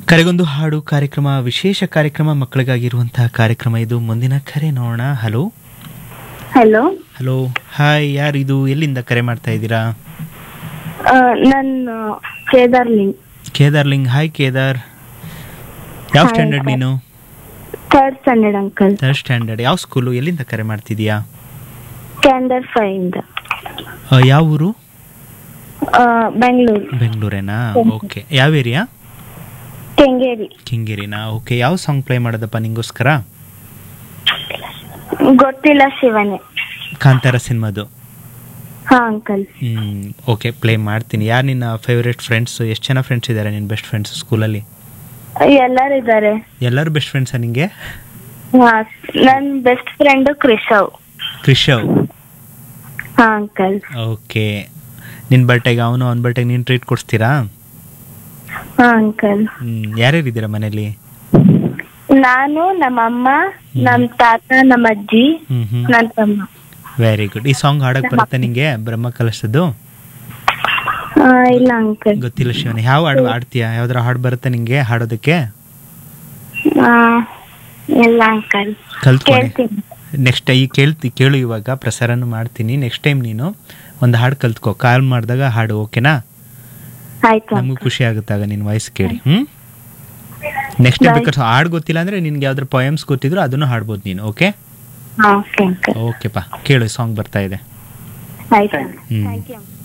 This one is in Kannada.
ಕರೆಗೊಂದು ಹಾಡು ಕಾರ್ಯಕ್ರಮ ವಿಶೇಷ ಕಾರ್ಯಕ್ರಮ ಮಕ್ಕಳಿಗಾಗಿರುವಂತಹ ಕಾರ್ಯಕ್ರಮ ಇದು ಮುಂದಿನ ಕರೆ ನೋಡೋಣ ಹಲೋ ಹಲೋ ಹಲೋ ಹಾಯ್ ಯಾರು ಇದು ಎಲ್ಲಿಂದ ಕರೆ ಮಾಡ್ತಾ ಇದ್ದೀರಾ ನನ್ನ ಕೇದಾರ್ ಲಿಂಗ್ ಕೇದಾರ್ಲಿಂಗ್ ಹಾಯ್ ಕೇದಾರ್ ಯಾವ Hi, ಸ್ಟ್ಯಾಂಡರ್ಡ್ hi. ನೀನು third standard uncle third standard ಯಾವ ಸ್ಕೂಲು ಎಲ್ಲಿಂದ ಕರೆ ಮಾಡ್ತಿದ್ಯಾ ಕ್ಯಾಂಡರ್ ಫೈವ್ ಇಂದ ಆ, ಯಾವ ಊರು ಬೆಂಗಳೂರು ಬೆಂಗಳೂರೇನಾ ಓಕೆ ಯಾವ ಏರಿಯಾ ಕೆಂಗೇರಿ ಕಿಂಗೇರಿನಾ ಓಕೆ ಯಾವ ಸಾಂಗ್ ಪ್ಲೇ ಮಾಡೋದಪ್ಪ ನಿಂಗೋಸ್ಕರ ಗೊತ್ತಿಲ್ಲ ಶಿವನೇ ಕಾಂತಾರ ಸಿನಿಮಾದು ಹಾ ಅಂಕಲ್ ಹ್ಮ್ ಓಕೆ ಪ್ಲೇ ಮಾಡ್ತೀನಿ ಯಾರು ನಿನ್ನ ಫೇವ್ರೆಟ್ ಫ್ರೆಂಡ್ಸ್ ಎಷ್ಟು ಜನ ಫ್ರೆಂಡ್ಸ್ ಇದ್ದಾರೆ ನಿನ್ನ ಬೆಸ್ಟ್ ಫ್ರೆಂಡ್ಸ್ ಸ್ಕೂಲಲ್ಲಿ ಎಲ್ಲರೂ ಇದ್ದಾರೆ ಎಲ್ಲರೂ ಬೆಸ್ಟ್ ಫ್ರೆಂಡ್ಸಾ ನಿಂಗೆ ಹಾ ನನ್ನ ಬೆಸ್ಟ್ ಫ್ರೆಂಡ್ ಕ್ರಿಶವ್ ಕ್ರಿಶವ್ ಹಾ ಅಂಕಲ್ ಓಕೆ ನಿನ್ನ ಬರ್ಟೆಗೆ ಅವನು ಅವ್ನ ಬರ್ಟೆಗೆ ನೀನು ಟ್ರೀಟ್ ಕೊಡಿಸ್ತೀರಾ ಹಾ ಅಂಕಲ್ ಹ್ಮ್ ಯಾರ್ಯಾರು ಇದ್ದೀರಾ ಮನೇಲಿ ನಾನು ನಮ್ಮ ಅಮ್ಮ ನಮ್ಮ ತಾತ ನಮ್ಮ ಅಜ್ಜಿ ಹ್ಮ್ ಹ್ಮ್ ನನ್ನ ತಮ್ಮ ವೆರಿ ಗುಡ್ ಈ ಸಾಂಗ್ ಹಾಡಕ್ ಬರುತ್ತೆ ನಿಂಗೆ ಬ್ರಹ್ಮ ಕಲಸದ್ದು ಆ, ಇಲ್ಲ ಅಂಕಲ್ ಗೊತ್ತಿಲ್ಲ ಶಿವನ ಯಾವ ಹಾಡು ಹಾಡ್ತೀಯಾ ಯಾವ್ದಾರ ಹಾಡು ಬರುತ್ತೆ ನಿಂಗೆ ಹಾಡೋದಕ್ಕೆ ಇಲ್ಲ ಅಂಕಲ್ ಕಲ್ತ್ಕೊಳ್ಳಿ ಕೇಳ್ತೀನಿ ನೆಕ್ಸ್ಟ್ ಈ ಕೇಳ್ತಿ ಕೇಳು ಇವಾಗ ಪ್ರಸಾರನೂ ಮಾಡ್ತೀನಿ ನೆಕ್ಸ್ಟ್ ಟೈಮ್ ನೀನು ಒಂದು ಹಾಡು ಕಲ್ತ್ಕೋ ಕಾಲ್ ಮಾಡಿದಾಗ ಹಾಡು ಓಕೆನಾ ಆಯ್ತು ನಮಗೂ uncle. ಖುಷಿ ಆಗುತ್ತಾಗ ನಿನ್ನ ವಾಯ್ಸ್ ಕೇಳಿ ಹ್ಮ್ ನೆಕ್ಸ್ಟ್ ಟೈಮ್ ಬೇಕಾದ್ರೆ ಹಾಡು ಗೊತ್ತಿಲ್ಲ ಅಂದ್ರೆ ನಿನ್ಗೆ ಯಾವ್ದಾರ ಪೊಯಮ್ಸ್ ಗೊತ್ತಿದ್ರು ಅದನ್ನು ಹಾಡ್ಬೋದು ನೀನು ಓಕೆ ಹಾ ಓಕೆ ಅಂಕಲ್ ಓಕೆಪ್ಪ ಕೇಳು ಸಾಂಗ್ ಬರ್ತಾ ಇದೆ ಆಯ್ತು ಹ್ಮ್ ಥ್ಯಾಂಕ್ ಯು